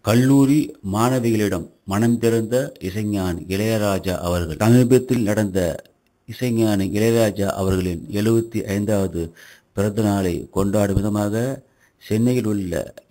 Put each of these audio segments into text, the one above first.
கல்லூரி மாணவிகளிடம் மனம் திறந்த இசைஞானி இளையராஜா அவர்கள் சமீபத்தில் நடந்த இசைஞானி இளையராஜா அவர்களின் எழுபத்தி ஐந்தாவது பிறந்த நாளை கொண்டாடும் விதமாக சென்னையில் உள்ள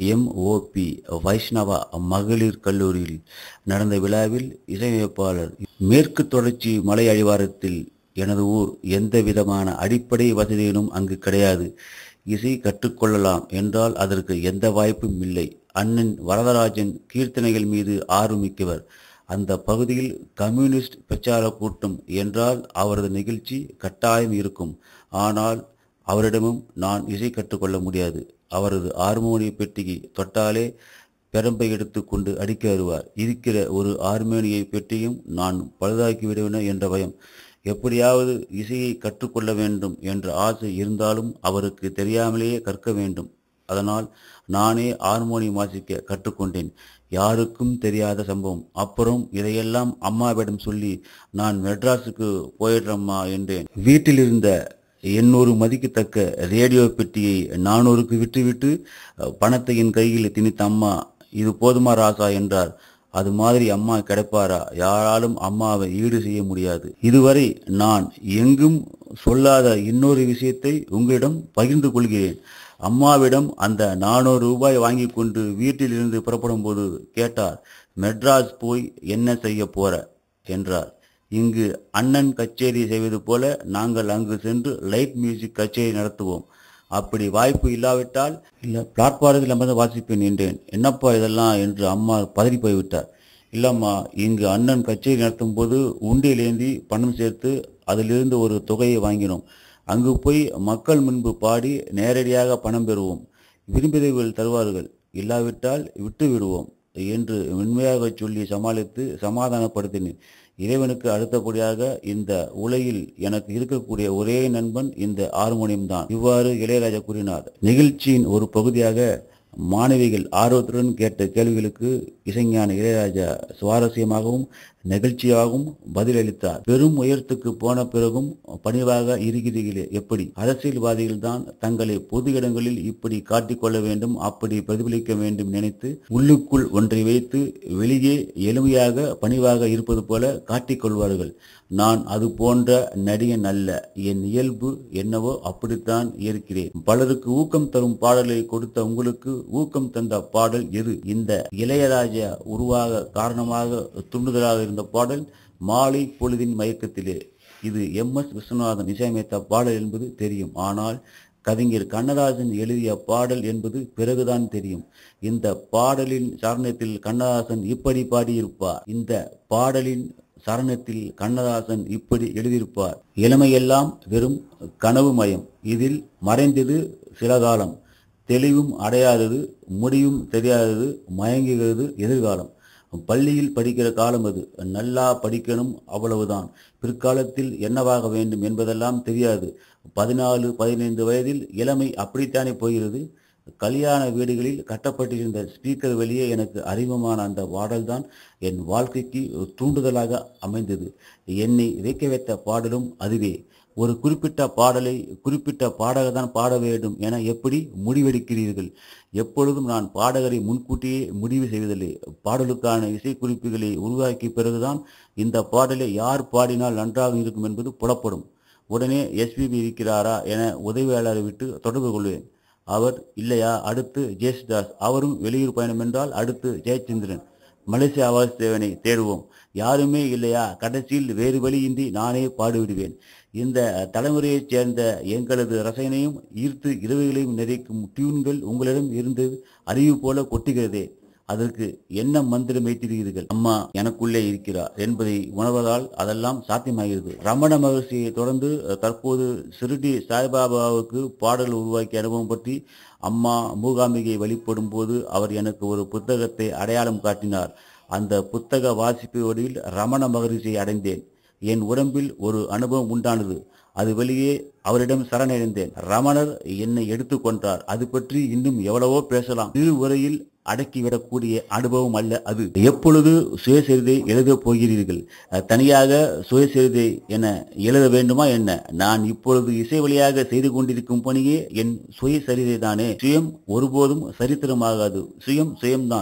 எம்ஓபி வைஷ்ணவா மகளிர் கல்லூரியில் நடந்த விழாவில் இசையமைப்பாளர் மேற்கு தொடர்ச்சி மலை அடிவாரத்தில் எனது ஊர் எந்த விதமான அடிப்படை வசதியிலும் அங்கு கிடையாது இசை கற்றுக்கொள்ளலாம் என்றால் அதற்கு எந்த வாய்ப்பும் இல்லை அண்ணன் வரதராஜன் கீர்த்தனைகள் மீது ஆர்வமிக்கவர் அந்த பகுதியில் கம்யூனிஸ்ட் பிரச்சார கூட்டம் என்றால் அவரது நிகழ்ச்சி கட்டாயம் இருக்கும் ஆனால் அவரிடமும் நான் இசை கற்றுக்கொள்ள முடியாது அவரது ஹார்மோனிய பெட்டியை தொட்டாலே பெரம்பை எடுத்துக்கொண்டு அடிக்க வருவார் இருக்கிற ஒரு ஹார்மோனிய பெட்டியும் நான் பழுதாக்கி விடுவேன என்ற பயம் எப்படியாவது இசையை கற்றுக்கொள்ள வேண்டும் என்ற ஆசை இருந்தாலும் அவருக்கு தெரியாமலேயே கற்க வேண்டும் அதனால் நானே ஹார்மோனியம் வாசிக்க கற்றுக்கொண்டேன் யாருக்கும் தெரியாத சம்பவம் அப்புறம் இதையெல்லாம் அம்மாவிடம் சொல்லி நான் மெட்ராஸுக்கு போயிடுறம்மா என்றேன் வீட்டில் இருந்த எண்ணூறு மதிக்கத்தக்க ரேடியோ பெட்டியை நானூறுக்கு விட்டுவிட்டு பணத்தை என் கையில் திணித்த அம்மா இது போதுமா ராசா என்றார் அது மாதிரி அம்மா கிடைப்பாரா யாராலும் அம்மாவை ஈடு செய்ய முடியாது இதுவரை நான் எங்கும் சொல்லாத இன்னொரு விஷயத்தை உங்களிடம் பகிர்ந்து கொள்கிறேன் அம்மாவிடம் அந்த நானூறு ரூபாய் வாங்கி கொண்டு வீட்டிலிருந்து புறப்படும் போது கேட்டார் மெட்ராஸ் போய் என்ன செய்ய போற என்றார் இங்கு அண்ணன் கச்சேரி செய்வது போல நாங்கள் அங்கு சென்று லைட் மியூசிக் கச்சேரி நடத்துவோம் அப்படி வாய்ப்பு இல்லாவிட்டால் இல்ல பிளாட்பாரத்தில் அமர்ந்து வாசிப்பேன் என்றேன் என்னப்பா இதெல்லாம் என்று அம்மா பதறி போய்விட்டார் இல்லம்மா இங்கு அண்ணன் கச்சேரி நடத்தும் போது உண்டியிலேந்தி பணம் சேர்த்து அதிலிருந்து ஒரு தொகையை வாங்கினோம் அங்கு போய் மக்கள் முன்பு பாடி நேரடியாக பணம் பெறுவோம் விரும்பியவர்கள் தருவார்கள் இல்லாவிட்டால் விட்டு விடுவோம் என்று மென்மையாக சொல்லி சமாளித்து சமாதானப்படுத்தினேன் இறைவனுக்கு அடுத்தபடியாக இந்த உலகில் எனக்கு இருக்கக்கூடிய ஒரே நண்பன் இந்த ஹார்மோனியம் தான் இவ்வாறு இளையராஜா கூறினார் நிகழ்ச்சியின் ஒரு பகுதியாக மாணவிகள் ஆர்வத்துடன் கேட்ட கேள்விகளுக்கு இசைஞான இளையராஜா சுவாரஸ்யமாகவும் நெகிழ்ச்சியாகவும் பதிலளித்தார் பெரும் உயரத்துக்கு போன பிறகும் பணிவாக இருக்கிறீர்களே எப்படி அரசியல்வாதிகள் தான் தங்களை பொது இடங்களில் இப்படி காட்டிக்கொள்ள வேண்டும் அப்படி பிரதிபலிக்க வேண்டும் நினைத்து உள்ளுக்குள் ஒன்றை வைத்து வெளியே எளிமையாக பணிவாக இருப்பது போல காட்டிக்கொள்வார்கள் நான் அது போன்ற நடிகன் அல்ல என் இயல்பு என்னவோ அப்படித்தான் இருக்கிறேன் பலருக்கு ஊக்கம் தரும் பாடலை கொடுத்த உங்களுக்கு ஊக்கம் தந்த பாடல் எது இந்த இளையராஜா உருவாக காரணமாக துண்டுதலாக இருந்த பாடல் மாலை பொழுதின் மயக்கத்திலே இது எம் எஸ் விஸ்வநாதன் இசையமைத்த பாடல் என்பது தெரியும் ஆனால் கவிஞர் கண்ணதாசன் எழுதிய பாடல் என்பது பிறகுதான் தெரியும் இந்த பாடலின் சரணத்தில் கண்ணதாசன் இப்படி பாடியிருப்பார் இந்த பாடலின் சரணத்தில் கண்ணதாசன் இப்படி எழுதியிருப்பார் இளமையெல்லாம் வெறும் கனவு மயம் இதில் மறைந்தது சில காலம் தெளிவும் அடையாதது முடிவும் தெரியாதது மயங்குகிறது எதிர்காலம் பள்ளியில் படிக்கிற காலம் அது நல்லா படிக்கணும் அவ்வளவுதான் பிற்காலத்தில் என்னவாக வேண்டும் என்பதெல்லாம் தெரியாது பதினாலு பதினைந்து வயதில் இளமை அப்படித்தானே போகிறது கல்யாண வீடுகளில் கட்டப்பட்டிருந்த ஸ்பீக்கர் வெளியே எனக்கு அறிமுகமான அந்த பாடல்தான் என் வாழ்க்கைக்கு ஒரு தூண்டுதலாக அமைந்தது என்னை வைக்க வைத்த பாடலும் அதுவே ஒரு குறிப்பிட்ட பாடலை குறிப்பிட்ட பாடகர் தான் பாட வேண்டும் என எப்படி முடிவெடுக்கிறீர்கள் எப்பொழுதும் நான் பாடகரை முன்கூட்டியே முடிவு செய்வதில்லை பாடலுக்கான இசைக்குறிப்புகளை உருவாக்கிய பிறகுதான் இந்த பாடலை யார் பாடினால் நன்றாக இருக்கும் என்பது புலப்படும் உடனே எஸ்பிபி இருக்கிறாரா என உதவியாளரை விட்டு தொடர்பு கொள்வேன் அவர் இல்லையா அடுத்து ஜெயசுதாஸ் அவரும் வெளியூர் பயணம் என்றால் அடுத்து ஜெயச்சந்திரன் மலேசிய ஆவாஸ் தேவனை தேடுவோம் யாருமே இல்லையா கடைசியில் வேறு வழியின்றி நானே பாடிவிடுவேன் இந்த தலைமுறையைச் சேர்ந்த எங்களது ரசனையும் ஈர்த்து இரவுகளையும் நிறைக்கும் டியூன்கள் உங்களிடம் இருந்து அறிவு போல கொட்டுகிறதே அதற்கு என்ன மந்திரம் வைத்திருக்கிறீர்கள் அம்மா எனக்குள்ளே இருக்கிறார் என்பதை உணர்வதால் அதெல்லாம் சாத்தியமாகிறது ரமண மகர்ஷியை தொடர்ந்து தற்போது சிறுடி சாய்பாபாவுக்கு பாடல் உருவாக்கிய அனுபவம் பற்றி அம்மா மூகாம்பிகை வழிபடும் போது அவர் எனக்கு ஒரு புத்தகத்தை அடையாளம் காட்டினார் அந்த புத்தக வாசிப்பு வடிவில் ரமண மகரிஷியை அடைந்தேன் என் உடம்பில் ஒரு அனுபவம் உண்டானது அது வெளியே அவரிடம் சரணடைந்தேன் ரமணர் என்னை எடுத்துக்கொண்டார் அது பற்றி இன்னும் எவ்வளவோ பேசலாம் சிறு உரையில் அடக்கிவிடக்கூடிய அனுபவம் அல்ல அது எப்பொழுது சுயசரிதை எழுதப் போகிறீர்கள் அஹ், தனியாக சுயசரிதை என எழுத வேண்டுமா என்ன நான் இப்பொழுது இசை வழியாக செய்து கொண்டிருக்கும் பணியே என் சுயசரிதை தானே சுயம் ஒருபோதும் சரித்திரமாகாது சுயம் சுயம்தான்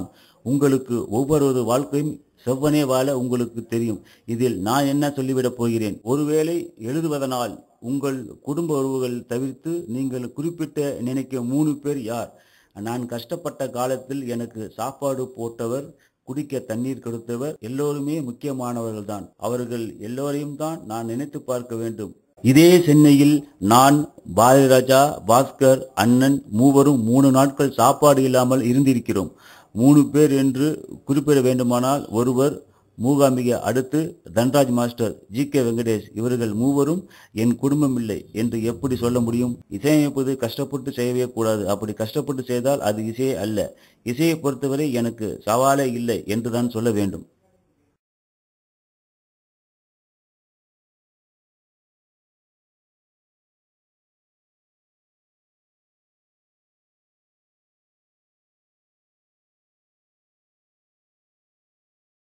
உங்களுக்கு ஒவ்வொரு வாழ்க்கையும் செவ்வனே வாழ உங்களுக்கு தெரியும் இதில் நான் என்ன சொல்லிவிடப் போகிறேன் ஒருவேளை எழுதுவதனால் உங்கள் குடும்ப உறவுகள் தவிர்த்து நீங்கள் குறிப்பிட்ட நினைக்க மூணு பேர் யார் நான் கஷ்டப்பட்ட காலத்தில் எனக்கு சாப்பாடு போட்டவர் குடிக்க தண்ணீர் கொடுத்தவர் எல்லோருமே முக்கியமானவர்கள் தான் அவர்கள் எல்லோரையும் தான் நான் நினைத்து பார்க்க வேண்டும் இதே சென்னையில் நான் பாரதிராஜா பாஸ்கர் அண்ணன் மூவரும் மூணு நாட்கள் சாப்பாடு இல்லாமல் இருந்திருக்கிறோம் மூணு பேர் என்று குறிப்பிட வேண்டுமானால் ஒருவர் மூகாம்பிகை அடுத்து Dhanraj master G K Venkatesh இவர்கள் மூவரும் என் குடும்பம் இல்லை என்று எப்படி சொல்ல முடியும் இசையமைப்பது கஷ்டப்பட்டு செய்யவே கூடாது அப்படி கஷ்டப்பட்டு செய்தால் அது இசையே அல்ல இசையை பொறுத்தவரை எனக்கு சவாலே இல்லை என்றுதான் சொல்ல வேண்டும்